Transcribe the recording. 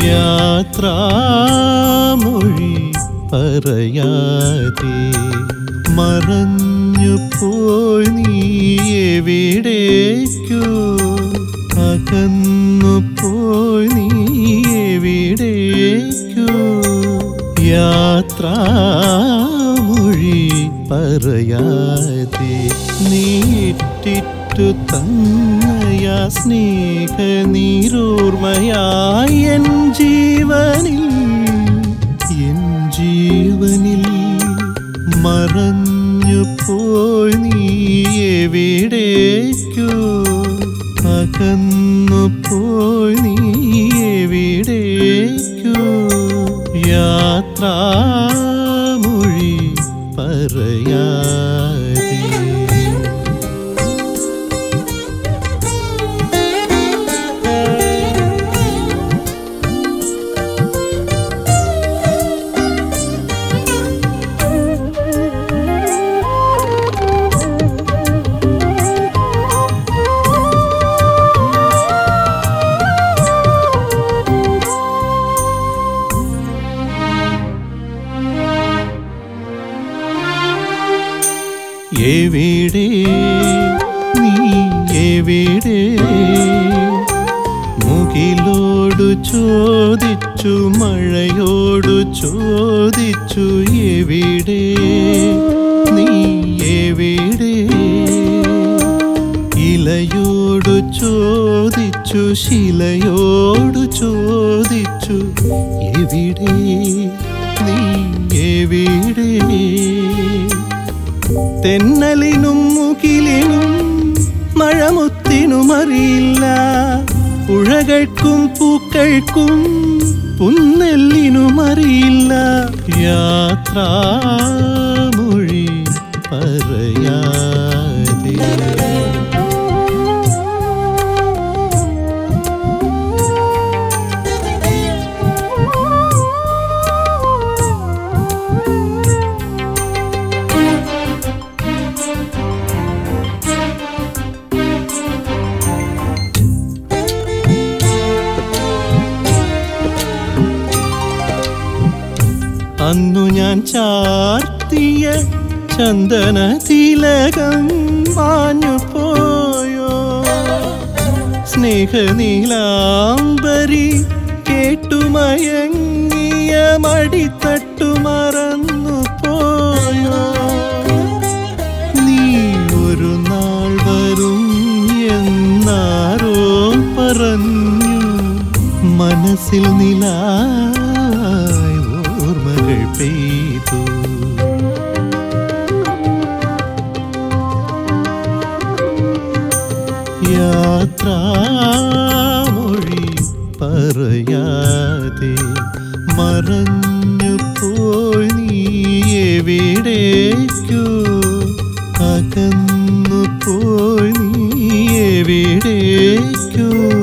യാത്രാമൊഴി പറയാതെ മറഞ്ഞു പോയി നീ എവിടേക്കോ അകന്നു പോയി നീ എവിടേക്കോ യാത്രാമൊഴി പറയാതെ നീട്ടിട്ടു തന്നയാ സ്നേഹ നീരോർമയായി എൻ ജീവനിൽ എൻ ജീവനിൽ മറഞ്ഞു പോയി നീ എവിടേക്കോ അകന്നു പോയി നീ എവിടേക്കോ യാത്രാമൊഴി പറയാതെ എവിടെ നീ എവിടെ മുകിലോടു ചോദിച്ചു മഴയോടു ചോദിച്ചു എവിടെ നീ എവിടെ ഇലയോടു ചോദിച്ചു ശിലയോടു ചോദിച്ചു എവിടെ നീ എവിടെ തെന്നലിനും മുകിലിനും മഴമുത്തിനും അറിയില്ല പുഴകൾക്കും പൂക്കൾക്കും പുന്നെല്ലിനും അറിയില്ല യാത്രാമൊഴി പറയാതെ അന്നു ഞാൻ ചാർത്തിയ ചന്ദന തിലകം മാഞ്ഞു പോയോ സ്നേഹനീലാംബരി കേട്ടുമയങ്ങിയ മടിത്തട്ടു മറന്നു പോയോ നീ ഒരു നാൾ വരും എന്നാരോ പറഞ്ഞു മനസ്സിൽ നിലായി ഓർമ്മകൾ പെയ്തു യാത്രാമൊഴി പറയാതെ മറഞ്ഞു പോയി നീ എവിടേക്കോ അകന്നു പോയി നീ എവിടേക്കോ